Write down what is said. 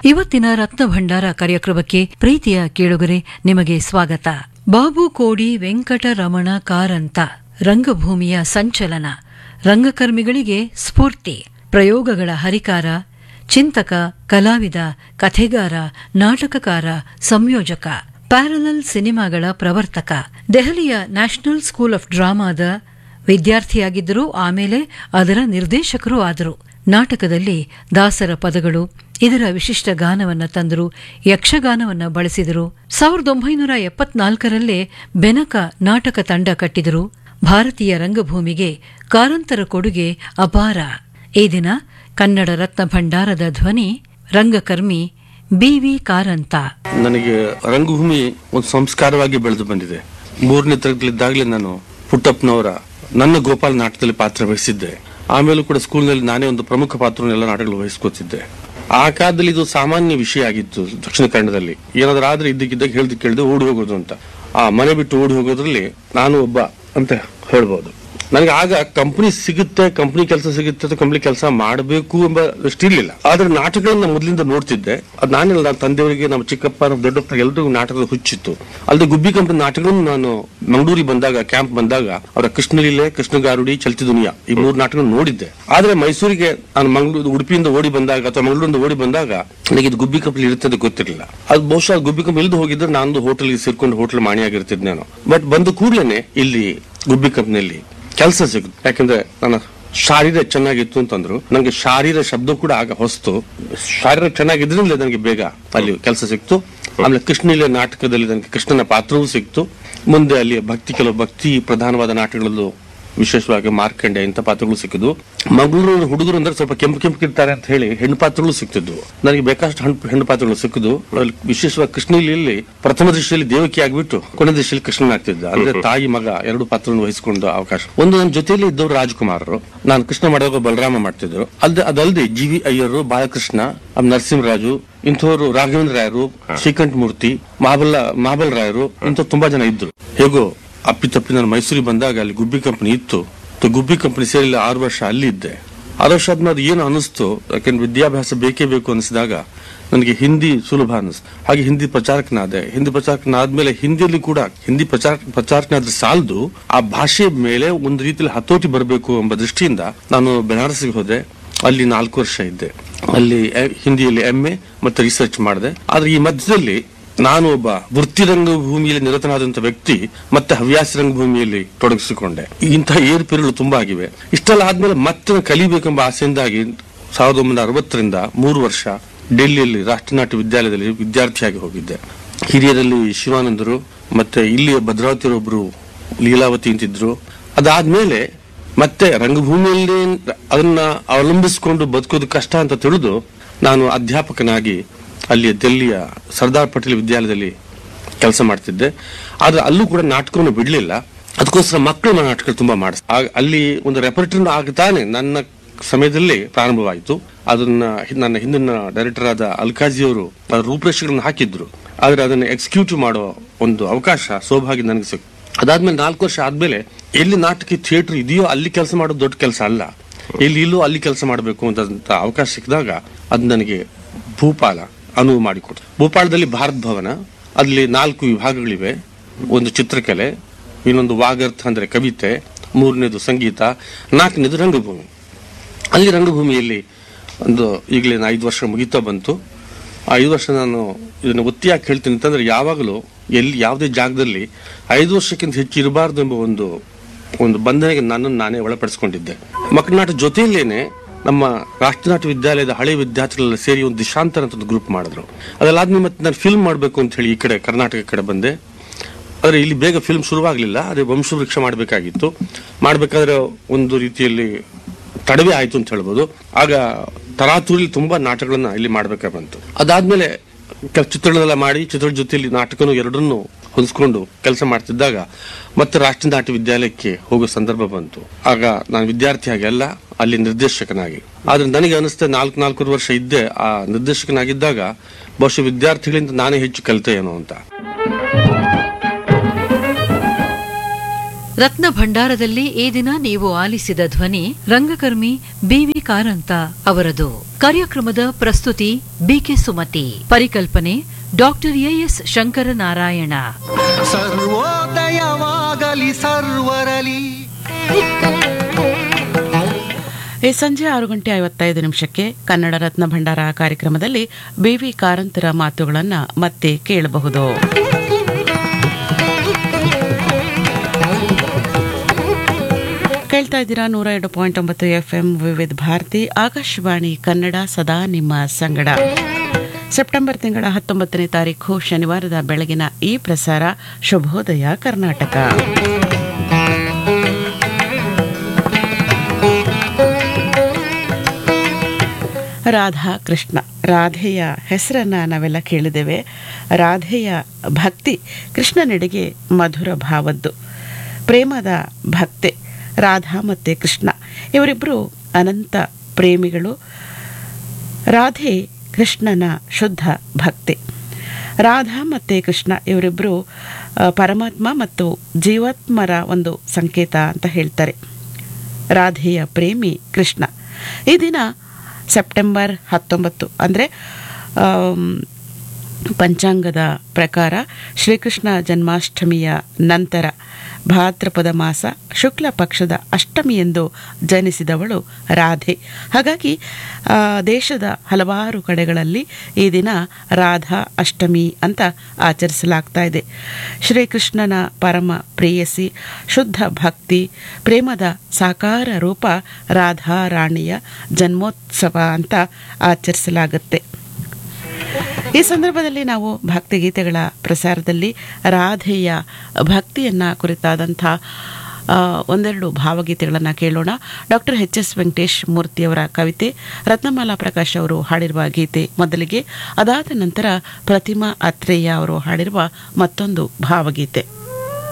ಇವತ್ತಿನ ರತ್ನ ಭಂಡಾರ ಕಾರ್ಯಕ್ರಮಕ್ಕೆ ಪ್ರೀತಿಯ ಕೇಳುಗರೆ ನಿಮಗೆ ಸ್ವಾಗತ ಬಾಬು ಕೋಡಿ ವೆಂಕಟರಮಣ ಕಾರಂತ ರಂಗಭೂಮಿಯ ಸಂಚಲನ ರಂಗಕರ್ಮಿಗಳಿಗೆ ಸ್ಫೂರ್ತಿ ಪ್ರಯೋಗಗಳ ಹರಿಕಾರ ಚಿಂತಕ ಕಲಾವಿದ ಕಥೆಗಾರ ನಾಟಕಕಾರ ಸಂಯೋಜಕ ಪ್ಯಾರಲಲ್ ಸಿನಿಮಾಗಳ ಪ್ರವರ್ತಕ ದೆಹಲಿಯ ನ್ಯಾಷನಲ್ ಸ್ಕೂಲ್ ಆಫ್ ಡ್ರಾಮಾದ ವಿದ್ಯಾರ್ಥಿಯಾಗಿದ್ದರು ಆಮೇಲೆ ಅದರ ನಿರ್ದೇಶಕರೂ ಆದರು ನಾಟಕದಲ್ಲಿ ದಾಸರ ಪದಗಳು ಇದರ ವಿಶಿಷ್ಟ ಗಾನವನ್ನ ತಂದರು ಯಕ್ಷಗಾನವನ್ನ ಬಳಸಿದರು ಸಾವಿರದ ಒಂಬೈನೂರ ಎಪ್ಪತ್ನಾಲ್ಕರಲ್ಲೇ ಬೆನಕ ನಾಟಕ ತಂಡ ಕಟ್ಟಿದರು ಭಾರತೀಯ ರಂಗಭೂಮಿಗೆ ಕಾರಂತರ ಕೊಡುಗೆ ಅಪಾರ ಈ ದಿನ ಕನ್ನಡ ರತ್ನ ಭಂಡಾರದ ಧ್ವನಿ ರಂಗಕರ್ಮಿ ಬಿವಿ ಕಾರಂತ ನನಗೆ ರಂಗಭೂಮಿ ಒಂದು ಸಂಸ್ಕಾರವಾಗಿ ಬೆಳೆದು ಬಂದಿದೆ ಮೂರನೇ ತರಗತಿಲಿದ್ದಾಗಲೇ ನಾನು ಪುಟ್ಟಪ್ಪನವರ ನನ್ನ ಗೋಪಾಲ್ ನಾಟಕದಲ್ಲಿ ಪಾತ್ರ ವಹಿಸಿದ್ದೆ ಆಮೇಲೂ ಕೂಡ ಸ್ಕೂಲ್ನಲ್ಲಿ ನಾನೇ ಒಂದು ಪ್ರಮುಖ ಪಾತ್ರವನ್ನೆಲ್ಲ ನಾಟಕಗಳು ವಹಿಸ್ಕೊತಿದ್ದೆ ಆ ಕಾಲದಲ್ಲಿ ಇದು ಸಾಮಾನ್ಯ ವಿಷಯ ಆಗಿತ್ತು ದಕ್ಷಿಣ ಕನ್ನಡದಲ್ಲಿ ಏನಾದ್ರೂ ಆದ್ರೆ ಇದ್ದಕ್ಕಿದ್ದಾಗ ಹೇಳ್ದು ಕೇಳ್ದೆ ಓಡಿ ಹೋಗೋದು ಅಂತ ಆ ಮನೆ ಬಿಟ್ಟು ಓಡಿ ಹೋಗೋದ್ರಲ್ಲಿ ನಾನು ಒಬ್ಬ ಅಂತ ಹೇಳ್ಬೋದು ನನಗೆ ಆಗ ಕಂಪನಿ ಸಿಗುತ್ತೆ ಕಂಪನಿ ಕೆಲಸ ಸಿಗುತ್ತೆ ಕಂಪನಿ ಕೆಲಸ ಮಾಡಬೇಕು ಎಂಬ ಇರಲಿಲ್ಲ ಆದ್ರೆ ನಾಟಕಗಳನ್ನ ಮೊದಲಿಂದ ನೋಡ್ತಿದ್ದೆ ಅದು ನಾನಿಲ್ಲ ನನ್ನ ತಂದೆಯವರಿಗೆ ನಮ್ಮ ಚಿಕ್ಕಪ್ಪ ನಮ್ಮ ದೊಡ್ಡಪ್ಪ ಎಲ್ರಿಗೂ ನಾಟಕದ ಹುಚ್ಚಿತ್ತು ಅಲ್ಲದೆ ಗುಬ್ಬಿ ಕಂಪನಿ ನಾಟಕಗಳನ್ನು ನಾನು ಮಂಗಳೂರಿಗೆ ಬಂದಾಗ ಕ್ಯಾಂಪ್ ಬಂದಾಗ ಅವರ ಕೃಷ್ಣಲೀಲೆ ಕೃಷ್ಣಗಾರುಡಿ ಚಲ್ತಿ ದುನಿಯಾ ಈ ಮೂರು ನಾಟಕ ನೋಡಿದ್ದೆ ಆದ್ರೆ ಮೈಸೂರಿಗೆ ನಾನು ಮಂಗಳೂರು ಉಡುಪಿಯಿಂದ ಓಡಿ ಬಂದಾಗ ಅಥವಾ ಮಂಗಳೂರಿಂದ ಓಡಿ ಬಂದಾಗ ನನಗೆ ಇದು ಗುಬ್ಬಿ ಕಂಪನಿ ಇರುತ್ತೆ ಅಂತ ಗೊತ್ತಿರಲಿಲ್ಲ ಅದು ಬಹುಶಃ ಗುಬ್ಬಿ ಕಂಪನಿ ಇಲ್ದು ಹೋಗಿದ್ರೆ ನಾನು ಹೋಟೆಲ್ಗೆ ಸೇರ್ಕೊಂಡು ಹೋಟೆಲ್ ಮಾಣಿಯಾಗಿರ್ತಿದ್ದೆ ನಾನು ಬಟ್ ಬಂದ ಕೂಡಲೇ ಇಲ್ಲಿ ಗುಬ್ಬಿ ಕಂಪನಿಯಲ್ಲಿ ಕೆಲಸ ಸಿಗುತ್ತೆ ಯಾಕಂದ್ರೆ ನನ್ನ ಶಾರೀರ ಚೆನ್ನಾಗಿತ್ತು ಅಂತಂದ್ರು ನನಗೆ ಶಾರೀರ ಶಬ್ದ ಕೂಡ ಆಗ ಹೊಸ್ತು ಶಾರೀರ ಚೆನ್ನಾಗಿದ್ರಿಂದ ನನಗೆ ಬೇಗ ಅಲ್ಲಿ ಕೆಲಸ ಸಿಕ್ತು ಆಮೇಲೆ ಕೃಷ್ಣಲೀಲೆ ನಾಟಕದಲ್ಲಿ ನನಗೆ ಕೃಷ್ಣನ ಪಾತ್ರವೂ ಸಿಕ್ತು ಮುಂದೆ ಅಲ್ಲಿ ಭಕ್ತಿ ಕೆಲವು ಭಕ್ತಿ ಪ್ರಧಾನವಾದ ನಾಟಕಗಳಲ್ಲೂ ವಿಶೇಷವಾಗಿ ಮಾರ್ಕಂಡೆ ಇಂಥ ಪಾತ್ರಗಳು ಸಿಕ್ಕಿದ್ವು ಮಂಗಳೂರು ಹುಡುಗರು ಅಂದ್ರೆ ಸ್ವಲ್ಪ ಕೆಂಪು ಕೆಂಪು ಇರ್ತಾರೆ ಅಂತ ಹೇಳಿ ಹೆಣ್ಣು ಪಾತ್ರಗಳು ಸಿಕ್ತಿದ್ವು ನನಗೆ ಬೇಕಾಷ್ಟು ಹಣ್ಣು ಹೆಣ್ಣು ಪಾತ್ರಗಳು ಸಿಕ್ಕಿದ್ವು ಅಲ್ಲಿ ವಿಶೇಷವಾಗಿ ಕೃಷ್ಣಲೀಲೆಯಲ್ಲಿ ಪ್ರಥಮ ದೃಷ್ಟಿಯಲ್ಲಿ ದೇವಕಿ ಆಗ್ಬಿಟ್ಟು ಕೊನೆ ದೃಷ್ಟಿಯಲ್ಲಿ ಕೃಷ್ಣನ್ ಆಗ್ತಿದ್ದ ಅಂದ್ರೆ ತಾಯಿ ಮಗ ಎರಡು ಪಾತ್ರವನ್ನು ವಹಿಸಿಕೊಂಡು ಅವಕಾಶ ಒಂದು ನನ್ನ ಜೊತೆಯಲ್ಲಿ ಇದ್ದವರು ರಾಜ್ಕುಮಾರರು ನಾನು ಕೃಷ್ಣ ಮಾಡುವಾಗ ಬಲರಾಮ ಮಾಡ್ತಿದ್ರು ಅಲ್ದೆ ಅದಲ್ಲದೆ ಜಿ ವಿ ಅಯ್ಯರು ಬಾಲಕೃಷ್ಣ ಆಮ್ ನರಸಿಂಹರಾಜು ಇಂಥವರು ರಾಘವೇಂದ್ರ ರಾಯರು ಶ್ರೀಕಂಠ ಮೂರ್ತಿ ಮಹಾಬಲ ಮಹಾಬಲ ರಾಯರು ಇಂಥ ತುಂಬಾ ಜನ ಇದ್ರು ಹೇಗೋ ಅಪ್ಪಿತಪ್ಪಿ ನಾನು ಮೈಸೂರಿಗೆ ಬಂದಾಗ ಅಲ್ಲಿ ಗುಬ್ಬಿ ಕಂಪನಿ ಇತ್ತು ತ- ಗುಬ್ಬಿ ಕಂಪನಿ ಸೇರಿಲ್ಲ ಆರು ವರ್ಷ ಅಲ್ಲಿ ಇದ್ದೆ ಆರು ವರ್ಷ ಆದ್ಮೇಲೆ ಅದು ಏನು ಅನಿಸ್ತು ಯಾಕೆಂದ್ರೆ ವಿದ್ಯಾಭ್ಯಾಸ ಬೇಕೇ ಬೇಕು ಅನಿಸಿದಾಗ ನನಗೆ ಹಿಂದಿ ಸುಲಭ ಅನಿಸ್ತು ಹಾಗೆ ಹಿಂದಿ ಪ್ರಚಾರಕನಾದೆ ಹಿಂದಿ ಪ್ರಚಾರಕನಾದ್ಮೇಲೆ ಹಿಂದಿಯಲ್ಲಿ ಕೂಡ ಹಿಂದಿ ಪ್ರಚಾರ ಪ್ರಚಾರಕನಾದ್ರೆ ಸಾಲದು ಆ ಭಾಷೆ ಮೇಲೆ ಒಂದು ರೀತಿಯಲ್ಲಿ ಹತೋಟಿ ಬರಬೇಕು ಎಂಬ ದೃಷ್ಟಿಯಿಂದ ನಾನು ಬೆನಾರಸ್ಗೆ ಹೋದೆ ಅಲ್ಲಿ ನಾಲ್ಕು ವರ್ಷ ಇದ್ದೆ ಅಲ್ಲಿ ಎ- ಹಿಂದಿಯಲ್ಲಿ ಎಂ ಎ ಮತ್ತೆ ರಿಸರ್ಚ್ ಮಾಡಿದೆ ಆದ್ರೆ ಈ ಮಧ್ಯದಲ್ಲಿ ನಾನು ಒಬ್ಬ ವೃತ್ತಿ ರಂಗಭೂಮಿಯಲ್ಲಿ ನಿರತನಾದಂತ ವ್ಯಕ್ತಿ ಮತ್ತೆ ಹವ್ಯಾಸ ರಂಗಭೂಮಿಯಲ್ಲಿ ತೊಡಗಿಸಿಕೊಂಡೆ ಇಂತಹ ಏರುಪೇರುಗಳು ತುಂಬಾ ಆಗಿವೆ ಇಷ್ಟೆಲ್ಲ ಆದ್ಮೇಲೆ ಮತ್ತೆ ನಾನು ಕಲಿಬೇಕೆಂಬ ಆಸೆಯಿಂದಾಗಿ ಸಾವಿರದ ಒಂಬೈನೂರ ಅರವತ್ತರಿಂದ ಮೂರು ವರ್ಷ ಡೆಲ್ಲಿಯಲ್ಲಿ ರಾಷ್ಟ್ರೀಯ ನಾಟ್ಯ ವಿದ್ಯಾಲಯದಲ್ಲಿ ವಿದ್ಯಾರ್ಥಿಯಾಗಿ ಹೋಗಿದ್ದೆ ಹಿರಿಯರಲ್ಲಿ ಶಿವಾನಂದರು ಮತ್ತೆ ಇಲ್ಲಿ ಭದ್ರಾವತಿಯರೊಬ್ರು ಲೀಲಾವತಿ ಅಂತಿದ್ರು ಅದಾದ್ಮೇಲೆ ಮತ್ತೆ ರಂಗಭೂಮಿಯಲ್ಲಿ ಅದನ್ನ ಅವಲಂಬಿಸಿಕೊಂಡು ಬದುಕೋದು ಕಷ್ಟ ಅಂತ ತಿಳಿದು ನಾನು ಅಧ್ಯಾಪಕನಾಗಿ ಅಲ್ಲಿ ದಿಲ್ಲಿಯ ಸರ್ದಾರ್ ಪಟೇಲ್ ವಿದ್ಯಾಲಯದಲ್ಲಿ ಕೆಲಸ ಮಾಡ್ತಿದ್ದೆ ಆದ್ರೆ ಅಲ್ಲೂ ಕೂಡ ನಾಟಕವನ್ನು ಬಿಡ್ಲಿಲ್ಲ ಅದಕ್ಕೋಸ್ಕರ ಮಕ್ಕಳ ನಾಟಕ ತುಂಬಾ ಮಾಡಿಸ್ ಆಗ ಅಲ್ಲಿ ಒಂದು ರೆಪರ್ಟರಿ ಆಗ್ತಾನೆ ನನ್ನ ಸಮಯದಲ್ಲಿ ಪ್ರಾರಂಭವಾಯಿತು ಅದನ್ನ ಹಿ- ನನ್ನ ಹಿಂದಿನ ಡೈರೆಕ್ಟರ್ ಆದ ಅಲ್ಕಾಜಿ ಅವರು ಅದರ ರೂಪರೇಷೆಗಳನ್ನು ಹಾಕಿದ್ರು ಆದ್ರೆ ಅದನ್ನ ಎಕ್ಸಿಕ್ಯೂಟಿವ್ ಮಾಡೋ ಒಂದು ಅವಕಾಶ ಸೌಭಾಗ್ಯ ನನಗೆ ಸಿಕ್ತು ಅದಾದ್ಮೇಲೆ ನಾಲ್ಕು ವರ್ಷ ಆದ್ಮೇಲೆ ಎಲ್ಲಿ ನಾಟಕ ಥಿಯೇಟರ್ ಇದೆಯೋ ಅಲ್ಲಿ ಕೆಲಸ ಮಾಡೋದು ದೊಡ್ಡ ಕೆಲಸ ಅಲ್ಲ ಎಲ್ಲಿ ಇಲ್ಲೋ ಅಲ್ಲಿ ಕೆಲಸ ಮಾಡಬೇಕು ಅಂತ ಅವಕಾಶ ಸಿಕ್ಕಿದಾಗ ಅದು ನನಗೆ ಭೂಪಾಲ ಅನುವು ಮಾಡಿಕೊಡ್ತು ಭೂಪಾಲದಲ್ಲಿ ಭಾರತ್ ಭವನ ಅಲ್ಲಿ ನಾಲ್ಕು ವಿಭಾಗಗಳಿವೆ ಒಂದು ಚಿತ್ರಕಲೆ ಇನ್ನೊಂದು ವಾಗರ್ಥ ಅಂದ್ರೆ ಕವಿತೆ ಮೂರನೇದು ಸಂಗೀತ ನಾಲ್ಕನೇದು ರಂಗಭೂಮಿ ಅಲ್ಲಿ ರಂಗಭೂಮಿಯಲ್ಲಿ ಒಂದು ಈಗಲೇ ಐದು ವರ್ಷ ಮುಗಿತಾ ಬಂತು ಆ ಐದು ವರ್ಷ ನಾನು ಇದನ್ನು ಒತ್ತಿಯಾಗಿ ಹೇಳ್ತೀನಿ ಅಂತಂದ್ರೆ ಯಾವಾಗಲೂ ಎಲ್ಲಿ ಯಾವುದೇ ಜಾಗದಲ್ಲಿ ಐದು ವರ್ಷಕ್ಕಿಂತ ಹೆಚ್ಚು ಇರಬಾರ್ದು ಎಂಬ ಒಂದು ಒಂದು ಬಂಧನೆಗೆ ನನ್ನನ್ನು ನಾನೇ ಒಳಪಡಿಸಿಕೊಂಡಿದ್ದೆ ಮಕ್ಕಳನಾಟ ಜೊತೆಯಲ್ಲೇನೆ ನಮ್ಮ ರಾಷ್ಟ್ರನಾಟ್ಯ ವಿದ್ಯಾಲಯದ ಹಳೆ ವಿದ್ಯಾರ್ಥಿಗಳೆಲ್ಲ ಸೇರಿ ಒಂದು ದಿಶಾಂತರ ಅಂತ ಒಂದು ಗ್ರೂಪ್ ಮಾಡಿದ್ರು ಅದೆಲ್ಲಾದ್ಮೇಲೆ ಮತ್ತೆ ನಾನು ಫಿಲ್ಮ್ ಮಾಡಬೇಕು ಅಂತ ಹೇಳಿ ಈ ಕಡೆ ಕರ್ನಾಟಕ ಕಡೆ ಬಂದೆ ಆದ್ರೆ ಇಲ್ಲಿ ಬೇಗ ಫಿಲ್ಮ್ ಶುರುವಾಗಲಿಲ್ಲ ಅದೇ ವಂಶವೃಕ್ಷ ಮಾಡಬೇಕಾಗಿತ್ತು ಮಾಡಬೇಕಾದ್ರೆ ಒಂದು ರೀತಿಯಲ್ಲಿ ತಡವೆ ಆಯ್ತು ಅಂತ ಹೇಳ್ಬೋದು ಆಗ ತರಾತುರಿ ತುಂಬಾ ನಾಟಕಗಳನ್ನ ಇಲ್ಲಿ ಮಾಡ್ಬೇಕಾಗಿ ಬಂತು ಅದಾದ್ಮೇಲೆ ಕೆಲ ಚಿತ್ರಗಳನ್ನೆಲ್ಲ ಮಾಡಿ ಚಿತ್ರದ ಜೊತೆಯಲ್ಲಿ ನಾಟಕನು ಎರಡನ್ನೂ ಹೊಂದಿಸ್ಕೊಂಡು ಕೆಲಸ ಮಾಡ್ತಿದ್ದಾಗ ಮತ್ತೆ ರಾಷ್ಟ್ರೀಯ ನಾಟ್ಯ ವಿದ್ಯಾಲಯಕ್ಕೆ ಹೋಗೋ ಸಂದರ್ಭ ಬಂತು ಆಗ ನಾನು ವಿದ್ಯಾರ್ಥಿಯಾಗಿ ಅಲ್ಲ ಅಲ್ಲಿ ನಿರ್ದೇಶಕನಾಗಿ ಆದ್ರೆ ನನಗೆ ಅನಿಸ್ತೆ ನಾಲ್ಕು ನಾಲ್ಕೂವರೆ ವರ್ಷ ಇದ್ದೆ ಆ ನಿರ್ದೇಶಕನಾಗಿದ್ದಾಗ ಬಹುಶಃ ವಿದ್ಯಾರ್ಥಿಗಳಿಂದ ನಾನೇ ಹೆಚ್ಚು ಕಲಿತೆ ಏನೋ ಅಂತ ರತ್ನ ಭಂಡಾರದಲ್ಲಿ ಈ ದಿನ ನೀವು ಆಲಿಸಿದ ಧ್ವನಿ ರಂಗಕರ್ಮಿ ಬಿವಿ ಕಾರಂತ ಅವರದು ಕಾರ್ಯಕ್ರಮದ ಪ್ರಸ್ತುತಿ ಬಿಕೆ ಸುಮತಿ ಪರಿಕಲ್ಪನೆ ಡಾಕ್ಟರ್ ಎಎಸ್ ಶಂಕರನಾರಾಯಣ ಸರ್ವೋದಯವಾಗಲಿ ಸರ್ವರಲಿ ಈ ಸಂಜೆ ಆರು ಗಂಟೆ ಐವತ್ತೈದು ನಿಮಿಷಕ್ಕೆ ಕನ್ನಡ ರತ್ನ ಭಂಡಾರ ಕಾರ್ಯಕ್ರಮದಲ್ಲಿ ಬಿವಿ ಕಾರಂತರ ಮಾತುಗಳನ್ನು ಮತ್ತೆ ಕೇಳಬಹುದು ಕೇಳ್ತಾ ಇದ್ದೀರಾ ನೂರ ಎರಡು ಪಾಯಿಂಟ್ ಒಂಬತ್ತು ಎಫ್ ಎಂ ವಿವಿಧ ಭಾರತಿ ಆಕಾಶವಾಣಿ ಕನ್ನಡ ಸದಾ ನಿಮ್ಮ ಸಂಗಡ ಸೆಪ್ಟೆಂಬರ್ ತಿಂಗಳ ಹತ್ತೊಂಬತ್ತನೇ ತಾರೀಕು ಶನಿವಾರದ ಬೆಳಗಿನ ಈ ಪ್ರಸಾರ ಶುಭೋದಯ ಕರ್ನಾಟಕ ರಾಧಾ ಕೃಷ್ಣ ರಾಧೆಯ ಹೆಸರನ್ನ ನಾವೆಲ್ಲ ಕೇಳಿದ್ದೇವೆ ರಾಧೆಯ ಭಕ್ತಿ ಕೃಷ್ಣನೆಡೆಗೆ ಮಧುರ ಭಾವದ್ದು ಪ್ರೇಮದ ಭಕ್ತೆ ರಾಧಾ ಮತ್ತು ಕೃಷ್ಣ ಇವರಿಬ್ಬರು ಅನಂತ ಪ್ರೇಮಿಗಳು ರಾಧೆ ಕೃಷ್ಣನ ಶುದ್ಧ ಭಕ್ತೆ ರಾಧಾ ಮತ್ತು ಕೃಷ್ಣ ಇವರಿಬ್ಬರು ಆ, ಪರಮಾತ್ಮ ಮತ್ತು ಜೀವಾತ್ಮರ ಒಂದು ಸಂಕೇತ ಅಂತ ಹೇಳ್ತಾರೆ ರಾಧೆಯ ಪ್ರೇಮಿ ಕೃಷ್ಣ ಈ ದಿನ ಸೆಪ್ಟೆಂಬರ್ ಹತ್ತೊಂಬತ್ತು ಅಂದರೆ ಪಂಚಾಂಗದ ಪ್ರಕಾರ ಶ್ರೀಕೃಷ್ಣ ಜನ್ಮಾಷ್ಟಮಿಯ ನಂತರ ಭಾದ್ರಪದ ಮಾಸ ಶುಕ್ಲ ಪಕ್ಷದ ಅಷ್ಟಮಿಯೆಂದು ಜನಿಸಿದವಳು ರಾಧೆ ಹಾಗಾಗಿ ಆ, ದೇಶದ ಹಲವಾರು ಕಡೆಗಳಲ್ಲಿ ಈ ದಿನ ರಾಧಾ ಅಷ್ಟಮಿ ಅಂತ ಆಚರಿಸಲಾಗ್ತಾ ಇದೆ ಶ್ರೀಕೃಷ್ಣನ ಪರಮ ಪ್ರೇಯಸಿ ಶುದ್ಧ ಭಕ್ತಿ ಪ್ರೇಮದ ಸಾಕಾರ ರೂಪ ರಾಧಾ ರಾಣಿಯ ಜನ್ಮೋತ್ಸವ ಅಂತ ಆಚರಿಸಲಾಗುತ್ತೆ ಈ ಸಂದರ್ಭದಲ್ಲಿ ನಾವು ಭಕ್ತಿಗೀತೆಗಳ ಪ್ರಸಾರದಲ್ಲಿ ರಾಧೆಯ ಭಕ್ತಿಯನ್ನ ಕುರಿತಾದಂಥ ಆ, ಒಂದೆರಡು ಭಾವಗೀತೆಗಳನ್ನು ಕೇಳೋಣ ಡಾಕ್ಟರ್ ಎಚ್ ಎಸ್ ವೆಂಕಟೇಶ್ ಮೂರ್ತಿಯವರ ಕವಿತೆ ರತ್ನಮಾಲಾ ಪ್ರಕಾಶ್ ಅವರು ಹಾಡಿರುವ ಗೀತೆ ಮೊದಲಿಗೆ ಅದಾದ ನಂತರ ಪ್ರತಿಮಾ ಅತ್ರೇಯ ಅವರು ಹಾಡಿರುವ ಮತ್ತೊಂದು ಭಾವಗೀತೆ